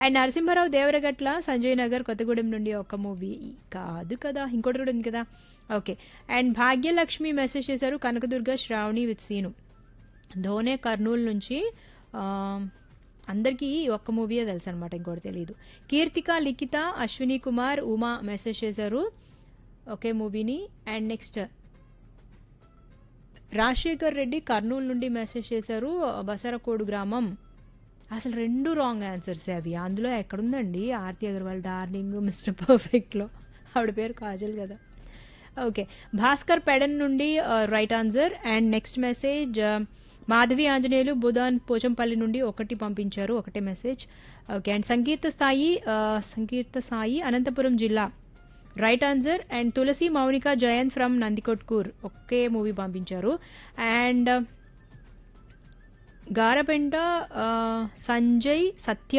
and Narasimharao Devaragatla Sanjay Nagar Kothagudem నుండి ఒక movie కాదు కదా ఇంకోటి కూడా ఉంది కదా ఓకే అండ్ భాగ్యలక్ష్మి మెసేజ్ చేశారు కనకదుర్గ శ్రావణి విత్ సీను ధోనే కర్నూలు నుంచి ఆ, అందరికీ ఈ ఒక్క మూవీయే తెలుసు అనమాట ఇంకోటి తెలియదు కీర్తిక లిఖిత అశ్విని కుమార్ ఉమా మెసేజ్ చేశారు ఒకే మూవీని అండ్ నెక్స్ట్ రాజశేఖర్ రెడ్డి కర్నూలు నుండి మెసేజ్ చేశారు బసరకోడు గ్రామం అసలు రెండు రాంగ్ ఆన్సర్స్ అవి అందులో ఎక్కడుందండి ఆర్తి అగర్వాల్ డార్లింగ్ మిస్టర్ పర్ఫెక్ట్లో ఆవిడ పేరు కాజల్ కదా ఓకే భాస్కర్ పెడన్ నుండి right answer and next message Madhavi Anjaneyulu Budhan Pochampally నుండి ఒకటి పంపించారు ఒకటే మెసేజ్ ఓకే అండ్ సంగీత స్థాయి ఆ, సంగీత సాయి అనంతపురం జిల్లా right answer and Tulasi Mounika Jayanth from Nandikotkur ఒకే మూవీ పంపించారు అండ్ గారపెంట ఆ, సంజయ్ సత్య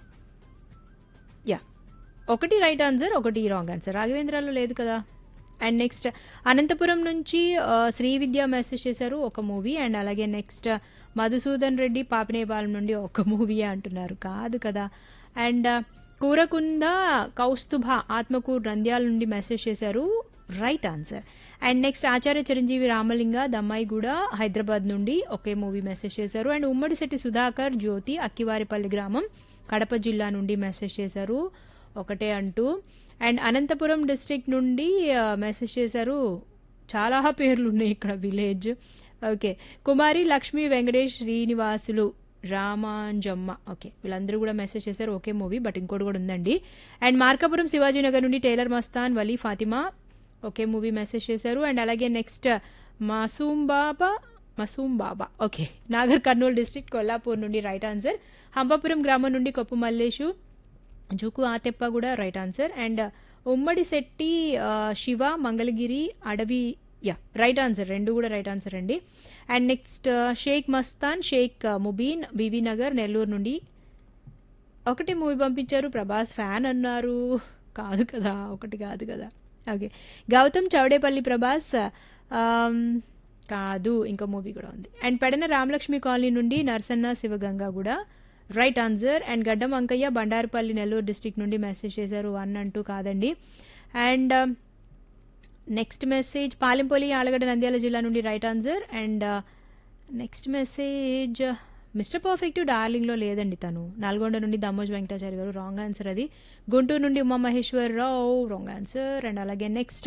యా ఒకటి రైట్ ఆన్సర్ ఒకటి రాంగ్ ఆన్సర్ రాఘవేంద్రాలో లేదు కదా అండ్ నెక్స్ట్ అనంతపురం నుంచి ఆ, శ్రీ విద్య మెసేజ్ చేశారు ఒక మూవీ అండ్ అలాగే నెక్స్ట్ మధుసూదన్ రెడ్డి పాపినేపాలెం నుండి ఒక మూవీ అంటున్నారు కాదు కదా అండ్ కూరకుంద కౌస్తుభ ఆత్మకూర్ నంద్యాల నుండి మెసేజ్ చేశారు right answer and next Acharya Chiranjeevi Ramalinga Dammaiguda Hyderabad నుండి ఒకే మూవీ మెసేజ్ చేశారు అండ్ ఉమ్మడిశెట్టి సుధాకర్ జ్యోతి అక్కివారిపల్లి గ్రామం కడప జిల్లా నుండి మెసేజ్ చేశారు ఒకటే అంటూ అండ్ అనంతపురం డిస్ట్రిక్ట్ నుండి ఆ, మెసేజ్ చేశారు చాలా పేర్లు ఉన్నాయి ఇక్కడ village okay Kumari Lakshmi Venkatesh Srinivasulu Ramanjamma okay వీళ్ళందరూ కూడా మెసేజ్ చేశారు ఓకే మూవీ బట్ ఇంకోటి కూడా ఉందండి అండ్ మార్కాపురం శివాజీనగర్ నుండి tailor Mastan Vali Fatima okay movie message చేశారు అండ్ అలాగే next Masoom Baba Masoom Baba okay Nagar Kurnool district Kollapur నుండి రైట్ ఆన్సర్ హంపాపురం గ్రామం నుండి కొప్పు మల్లేషు జూకు ఆతెప్ప కూడా రైట్ ఆన్సర్ అండ్ ఉమ్మడి శెట్టి ఆ, శివ మంగళగిరి అడవి యా రైట్ ఆన్సర్ రెండు కూడా రైట్ ఆన్సర్ అండి అండ్ నెక్స్ట్ షేక్ మస్తాన్ షేక్ ముబీన్ బీబీ నగర్ నెల్లూరు నుండి ఒకటి మూవీ పంపించారు ప్రభాస్ ఫ్యాన్ అన్నారు కాదు కదా ఒకటి కాదు కదా ఓకే గౌతమ్ చౌడేపల్లి ప్రభాస్ ఆమ్, కాదు ఇంకో మూవీ కూడా ఉంది అండ్ పెడన రామలక్ష్మి కాలనీ నుండి నర్సన్న శివగంగా కూడా right answer and Gaddam Ankaiah Bandarupalli Nellore district నుండి మెసేజ్ చేశారు వన్ అంటూ కాదండి and next message Palempalli Allagadda Nandyal జిల్లా నుండి right answer and next message mister perfect డార్లింగ్లో లేదండి తను నల్గొండ నుండి దమ్మోజ్ వెంకటాచారి గారు రాంగ్ ఆన్సర్ అది గుంటూరు నుండి ఉమామహేశ్వరరావు రాంగ్ ఆన్సర్ అండ్ అలాగే next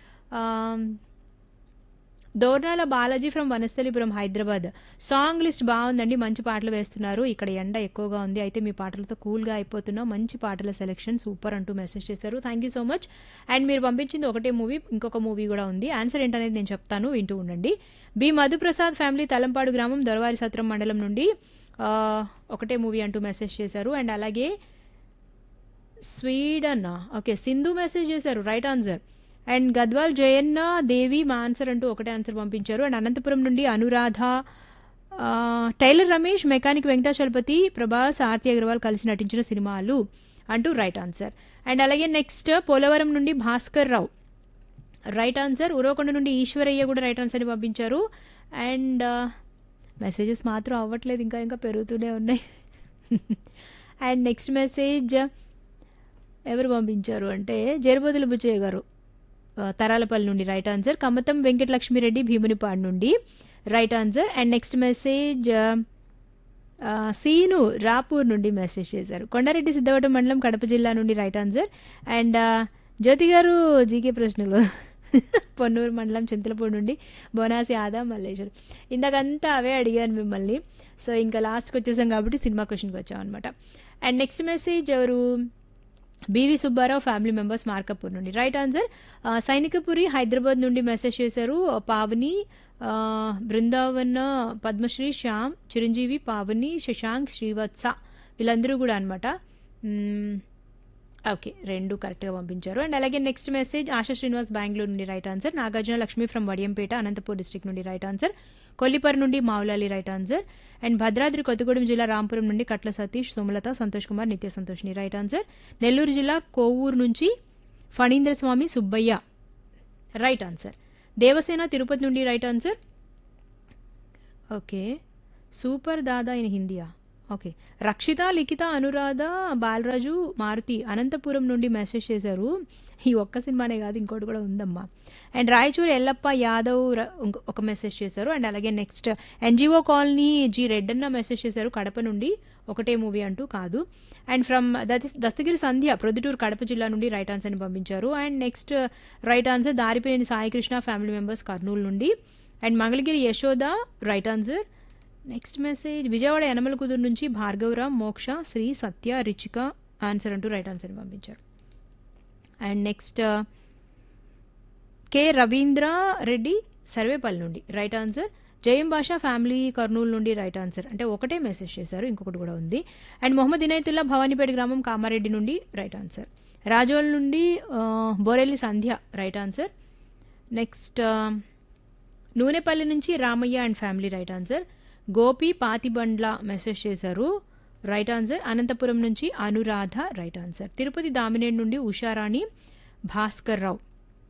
Dornala Balaji from Vanasthalipuram Hyderabad song list బాగుందండి మంచి పాటలు వేస్తున్నారు ఇక్కడ ఎండ ఎక్కువగా ఉంది అయితే మీ పాటలతో కూల్గా అయిపోతున్నాం మంచి పాటల సెలెక్షన్ సూపర్ అంటూ మెసేజ్ చేశారు thank you so much and మీరు పంపించింది ఒకటే మూవీ ఇంకొక మూవీ కూడా ఉంది ఆన్సర్ ఏంటనేది నేను చెప్తాను వింటూ ఉండండి బి మధుప్రసాద్ ఫ్యామిలీ తలంపాడు గ్రామం దొరవారి సత్రం మండలం నుండి ఆ, ఒకటే మూవీ అంటూ మెసేజ్ చేశారు అండ్ అలాగే స్వీడన్ ఓకే సింధు మెసేజ్ చేశారు right answer and Gadwal Jayanna Devi మా ఆన్సర్ అంటూ ఒకటే ఆన్సర్ పంపించారు అండ్ అనంతపురం నుండి అనురాధ ఆ, టైలర్ రమేష్ మెకానిక్ వెంకటాచలపతి ప్రభాస్ ఆర్తి అగర్వాల్ కలిసి నటించిన సినిమాలు అంటూ రైట్ ఆన్సర్ అండ్ అలాగే నెక్స్ట్ పోలవరం నుండి భాస్కర్ రావు రైట్ ఆన్సర్ ఉరవకొండ నుండి ఈశ్వరయ్య కూడా రైట్ ఆన్సర్ని పంపించారు అండ్ మెసేజెస్ మాత్రం అవ్వట్లేదు ఇంకా ఇంకా పెరుగుతూనే ఉన్నాయి అండ్ నెక్స్ట్ మెసేజ్ ఎవరు పంపించారు అంటే జరబోతుల బుచ్చయ్య గారు ఆ, తరాలపల్లి నుండి రైట్ ఆన్సర్ కమతం వెంకటలక్ష్మిరెడ్డి భీమునిపాడు నుండి right answer and next message ఆ, సీను రాపూర్ నుండి మెసేజ్ చేశారు కొండారెడ్డి సిద్ధవటం మండలం కడప జిల్లా నుండి రైట్ ఆన్సర్ అండ్ ఆ, జ్యోతి గారు జీకే ప్రశ్నలు పొన్నూరు మండలం చింతలపూడి నుండి బోనాసి ఆదా మల్లేశ్వర్ ఇందాకంతా అవే అడిగాను మిమ్మల్ని సో ఇంకా లాస్ట్కి వచ్చేసాం కాబట్టి సినిమా క్వశ్చన్కి వచ్చాం అనమాట అండ్ నెక్స్ట్ మెసేజ్ ఎవరు BV Subbarao family members Markapur నుండి రైట్ ఆన్సర్ ఆ, సైనికపురి హైదరాబాద్ నుండి మెసేజ్ చేశారు పావని ఆ, బృందావన పద్మశ్రీ శ్యామ్ చిరంజీవి పావని శశాంక్ శ్రీవత్స వీళ్ళందరూ కూడా అనమాట ఓకే రెండు కరెక్ట్గా పంపించారు అండ్ అలాగే నెక్స్ట్ మెసేజ్ ఆశా శ్రీనివాస్ బెంగళూరు నుండి right answer Nagarjuna Lakshmi from Vadiyampeta Anantapur district నుండి రైట్ ఆన్సర్ కొల్లిపర్ నుండి Mavulali right answer and Bhadradri Kothagudem జిల్లా రాంపురం నుండి కట్ల సతీష్ సుమలత సంతోష్ కుమార్ నిత్య సంతోష్ని రైట్ ఆన్సర్ నెల్లూరు జిల్లా కోవూరు నుంచి ఫణీంద్ర స్వామి సుబ్బయ్య రైట్ ఆన్సర్ దేవసేన తిరుపతి నుండి right answer okay super Dada in హిందీయా ఓకే రక్షిత లిఖిత అనురాధ బాలరాజు మారుతి అనంతపురం నుండి మెసేజ్ చేశారు ఈ ఒక్క సినిమానే కాదు ఇంకోటి కూడా ఉందమ్మా అండ్ రాయచూరు ఎల్లప్ప యాదవ్ ర- ఇంకో- ఒక మెసేజ్ చేశారు అండ్ అలాగే next NGO colony G Reddanna message చేశారు కడప నుండి ఒకటే మూవీ అంటూ కాదు అండ్ ఫ్రమ్ దస్తగిరి సంధ్య ప్రొద్దుటూరు కడప జిల్లా నుండి రైట్ ఆన్సర్ని పంపించారు అండ్ నెక్స్ట్ రైట్ ఆన్సర్ దారిపోయిన సాయికృష్ణ ఫ్యామిలీ మెంబర్స్ కర్నూలు నుండి and Mangalagiri Yashoda right answer next message Vijayawada Yanamalakuduru నుంచి భార్గవరామ్ మోక్ష శ్రీ సత్య రిచిక ఆన్సర్ అంటూ రైట్ ఆన్సర్ని పంపించారు and next K Ravindra Reddy Sarvepalli నుండి రైట్ ఆన్సర్ జయం బాషా ఫ్యామిలీ కర్నూలు నుండి రైట్ ఆన్సర్ అంటే ఒకటే మెసేజ్ చేశారు ఇంకొకటి కూడా ఉంది అండ్ మొహమ్మద్ ఇనయతుల్లా భవానీపేట గ్రామం కామారెడ్డి నుండి రైట్ ఆన్సర్ రాజోల్ నుండి ఆ, Borelli Sandhya right answer next ఆ, నూనెపల్లి నుంచి Ramaiah and family right answer Gopi Pathibandla message చేశారు రైట్ ఆన్సర్ అనంతపురం నుంచి అనురాధ రైట్ ఆన్సర్ తిరుపతి దామినేని నుండి ఉషారాణి భాస్కర్ రావు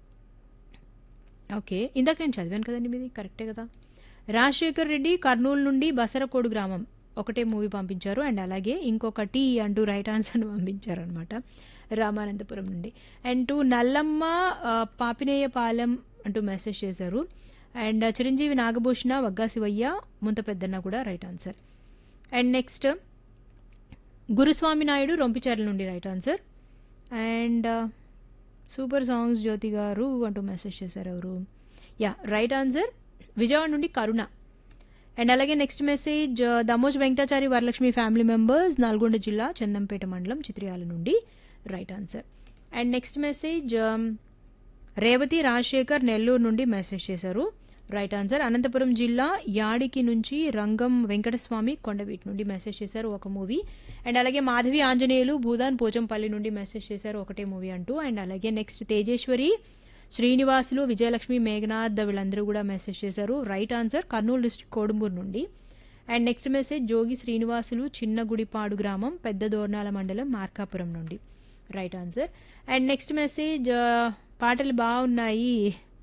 ఓకే ఇందాక నేను చదివాను కదండి మీది కరెక్టే కదా రాజశేఖర్ రెడ్డి కర్నూలు నుండి బసరకోడు గ్రామం ఒకటే మూవీ పంపించారు అండ్ అలాగే ఇంకొకటి అంటూ రైట్ ఆన్సర్ పంపించారు అనమాట రామానంతపురం నుండి అండ్ టు నల్లమ్మ ఆ, పాపినేయపాలెం అంటూ మెసేజ్ చేశారు అండ్ చిరంజీవి నాగభూషణ వగ్గా శివయ్య ముంత పెద్దన్న కూడా right answer and next Guruswamy Naidu Rompicherla నుండి right answer and super songs Jyothi garu అంటూ మెసేజ్ చేశారు ఎవరు యా రైట్ ఆన్సర్ విజయవాడ నుండి కరుణ అండ్ అలాగే next message Damoj Venkatachari Varalakshmi family members Nalgonda జిల్లా చందంపేట మండలం చిత్రియాల నుండి right answer and next message Revathi Rajasekhar Nellore నుండి మెసేజ్ చేశారు రైట్ ఆన్సర్ అనంతపురం జిల్లా యాడికి నుంచి రంగం వెంకటస్వామి కొండవీటి నుండి మెసేజ్ చేశారు ఒక మూవీ అండ్ అలాగే మాధవి ఆంజనేయులు భూదాన్ పోచంపల్లి నుండి మెసేజ్ చేశారు ఒకటే మూవీ అంటూ అండ్ అలాగే నెక్స్ట్ తేజేశ్వరి శ్రీనివాసులు విజయలక్ష్మి మేఘనాథ్ వీళ్ళందరూ కూడా మెసేజ్ చేశారు right answer Kurnool district Kodumur నుండి and next message Jogi Srinivasulu Chinnagudipadu గ్రామం పెద్ద దోర్నాల మండలం మార్కాపురం నుండి right answer and next message పాటలు బాగున్నాయి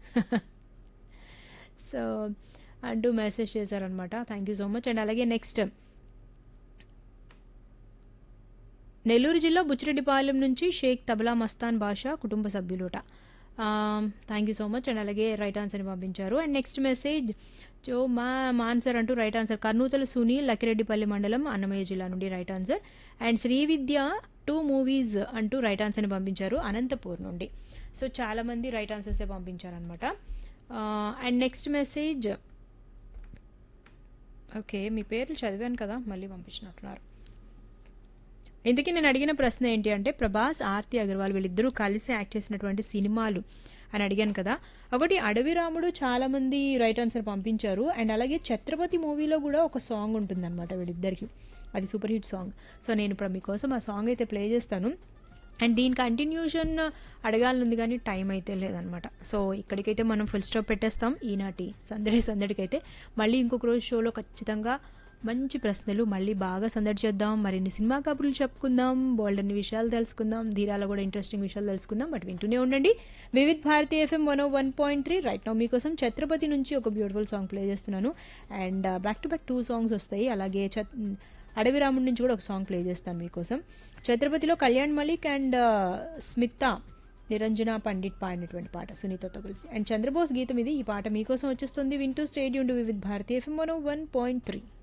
సో అంటూ మెసేజ్ చేశారనమాట thank you so much and అలాగే నెక్స్ట్ నెల్లూరు జిల్లా బుచ్చిరెడ్డిపాలెం నుంచి షేక్ తబలా మస్తాన్ బాషా కుటుంబ సభ్యులుట thank you so much and అలాగే రైట్ ఆన్సర్ని పంపించారు అండ్ నెక్స్ట్ మెసేజ్ జో మా ఆన్సర్ అంటూ రైట్ ఆన్సర్ కర్నూతల సునీల్ లక్కిరెడ్డిపల్లి మండలం అన్నమయ్య జిల్లా నుండి right answer and Srividya two movies అంటూ రైట్ ఆన్సర్ని పంపించారు అనంతపూర్ నుండి సో చాలామంది రైట్ ఆన్సర్సే పంపించారనమాట అండ్ నెక్స్ట్ మెసేజ్ ఓకే మీ పేర్లు చదివాను కదా మళ్ళీ పంపించినట్టున్నారు ఇంతకీ నేను అడిగిన ప్రశ్న ఏంటి అంటే ప్రభాస్ ఆర్తి అగర్వాల్ వీళ్ళిద్దరూ కలిసి యాక్ట్ చేసినటువంటి సినిమాలు అని అడిగాను కదా ఒకటి అడవి రాముడు చాలా మంది రైట్ ఆన్సర్ పంపించారు అండ్ అలాగే ఛత్రపతి మూవీలో కూడా ఒక సాంగ్ ఉంటుందన్నమాట వీళ్ళిద్దరికి అది సూపర్ హిట్ సాంగ్ సో నేను ఇప్పుడు మీకోసం ఆ సాంగ్ అయితే ప్లే చేస్తాను అండ్ దీని కంటిన్యూషన్ అడగాలనుంది కానీ టైం అయితే లేదనమాట సో ఇక్కడికైతే మనం ఫుల్ స్టాప్ పెట్టేస్తాం ఈనాటి సందడి సందడికైతే మళ్ళీ ఇంకొక రోజు షోలో ఖచ్చితంగా మంచి ప్రశ్నలు మళ్ళీ బాగా సందడి చేద్దాం మరిన్ని సినిమా కబుర్లు చెప్పుకుందాం బోల్డ్ అన్ని విషయాలు తెలుసుకుందాం ధీరాలో కూడా ఇంట్రెస్టింగ్ విషయాలు తెలుసుకుందాం బట్ వింటూనే ఉండండి Vividh Bharati FM one one point three right now మీకోసం ఛత్రపతి నుంచి ఒక బ్యూటిఫుల్ సాంగ్ ప్లే చేస్తున్నాను and back to back two songs వస్తాయి అలాగే ఛత్ అడవి రాముడి నుంచి కూడా ఒక సాంగ్ ప్లే చేస్తాను మీకోసం ఛత్రపతిలో కళ్యాణ్ మలిక్ అండ్ స్మిత నిరంజన పండిట్ పాడినటువంటి పాట సునీతతో కలిసి అండ్ చంద్రబోస్ గీతం ఇది ఈ పాట మీకోసం వచ్చేస్తుంది వింటూ స్టేడియం Vividh Bharati FM one point three